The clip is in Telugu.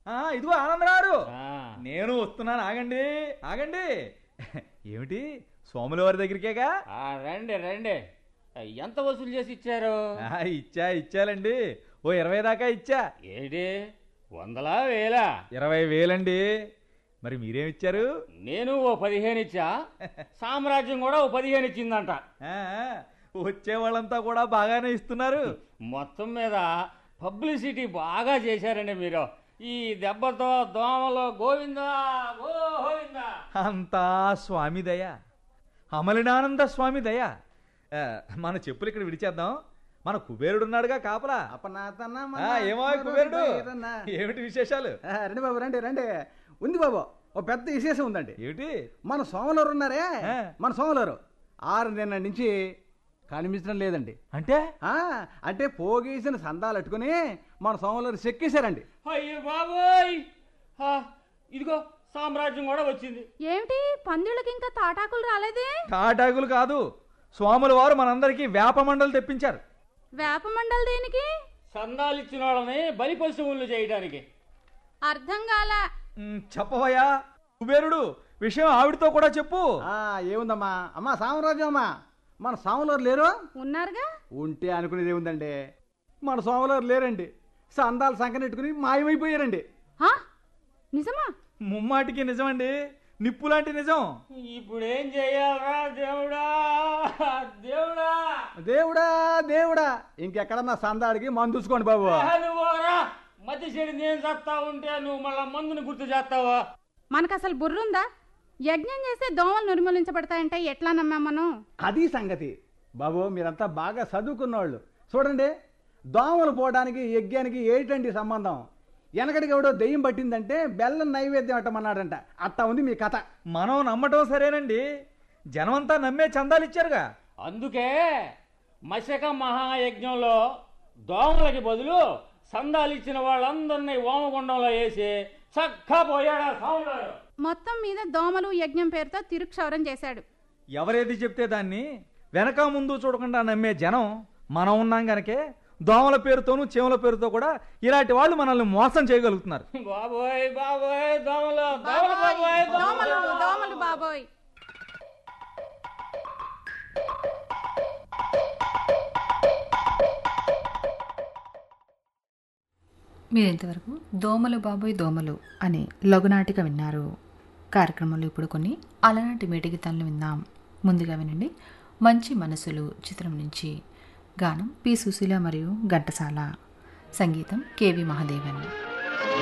ఆ, ఇదిగో ఆనందరారు ఆ, నేను వస్తున్నాను ఆగండి ఆగండి ఏమిటి సోముల వారి దగ్గరికేగా ఆ, రండి రండి ఎంత వసూలు చేసి ఇచ్చారు ఆ, ఇచ్చా ఇచ్చాలండి ఓ ఇరవై దాకా ఇచ్చా ఏడి వందలా వేలా ఇరవై వేలండి మరి మీరేం ఇచ్చారు నేను ఓ పదిహేను ఇచ్చా సామ్రాజ్యం కూడా ఓ పదిహేను ఇచ్చిందంట ఆ, వచ్చే వాళ్ళంతా కూడా బాగానే ఇస్తున్నారు మొత్తం మీద పబ్లిసిటీ బాగా చేశారండి మీరు ఈ దెబ్బతో దోమలు గోవిందా గోవిందా అంతా స్వామి దయ అమలినానంద స్వామి దయ ఆ, మన చెప్పులు ఇక్కడ విడిచేద్దాం మన కుబేరుడు ఉన్నాడుగా కాపలా అపనాతన ఆ, ఏమో కుబేరుడు ఏమిటి విశేషాలు రండి బాబు రండి రండి ఉంది బాబు ఓ పెద్ద విశేషం ఉందండి ఏమిటి మన సోమలూరు ఉన్నారే ఆ. మన సోమలూరు ఆరు నెలల నుంచి కనిపించడం లేదండి అంటే ఆ, అంటే పోగేసిన సందాలు అట్టుకుని మన సోమలూరు చెక్కేశారండి అయ్యో బాబోయ్ ఆ, ఇదిగో సామ్రాజ్యం కూడా వచ్చింది ఏమిటి పందిళ్ళకి ఇంకా తాటాకులు రాలేదే తాటాకులు కాదు స్వాముల వారు మనందరికీ వేప మండలు తెప్పించారు వేప మండలి దేనికి సందాలు ఇచ్చిన వాళ్ళని బలి పశువులు చేయడానికి అర్థం కాల ఉమ్, చెప్పవయ్యా కుబేరుడు విషయం ఆవిడతో కూడా చెప్పు ఆ, ఏముందమ్మా అమ్మా సామ్రాజ్యం అమ్మా మన సోమలూరు లేరు ఉన్నారుగా ఉంటే అనుకునేది ఏముందండి మన సోమలూరు లేరండి సందాలు సంకనెట్టుకుని మాయమైపోయారండి హా? నిజమా ముమ్మాటికి నిజమండి నిప్పు లాంటి నిజం ఇప్పుడు ఏం చెయ్యాలరా దేవుడా దేవుడా దేవుడా దేవుడా ఇంకెక్కడన్నా సందాడికి మందు చూసుకోండి బాబు ఆ, నువ్వురా మధ్య చెడి నేను చస్తా ఉంటే నువ్వు మళ్ళా మందుని గుర్తు చేస్తావా మనకు అసలు బుర్రుందా యజ్ఞం చేస్తే దోమలు నిర్మూలించబడతాయంటే ఎట్లా నమ్మాం మనం అది సంగతి బాబు మీరంతా బాగా చదువుకున్నవాళ్ళు చూడండి దోమలు పోవడానికి యజ్ఞానికి ఏంటండి సంబంధం వెనకటికి ఎవడో దెయ్యం పట్టిందంటే బెల్లం నైవేద్యం అట్టమన్నాడంట అట్టా ఉంది మీ కథ మనం నమ్మటం సరేనండి జనమంతా నమ్మే చందాలు ఇచ్చారుగా అందుకే మశక మహాయజ్ఞంలో దోమలకి బదులు సందాలు ఇచ్చిన వాళ్ళందరినీ ఓమగుండంలో వేసి చక్కా పోయాడా సౌండరు మొత్తం మీద దోమలు యజ్ఞం పేరుతో తిరుక్షౌరం చేశాడు ఎవరేది చెప్తే దాన్ని వెనక ముందు చూడకుండా నమ్మే జనం మనం ఉన్నాం గనకే దోమల పేరుతోనూ చీమల పేరుతో కూడా ఇలాంటి వాళ్ళు మనల్ని మోసం చేయగలుగుతున్నారు బాబోయ్ బాబోయ్ దోమలు దోమలు బాబోయ్ దోమలు దోమలు దోమలు బాబోయ్ మీరు ఇంతవరకు దోమలు బాబోయ్ దోమలు అనే లఘునాటిక విన్నారు కార్యక్రమంలో ఇప్పుడు కొన్ని అలనాటి మేటిగీతాలను విందాం ముందుగా వినండి మంచి మనసులు చిత్రం నుంచి గానం పి సుశీల మరియు ఘంటసాల సంగీతం కెవి మహాదేవన్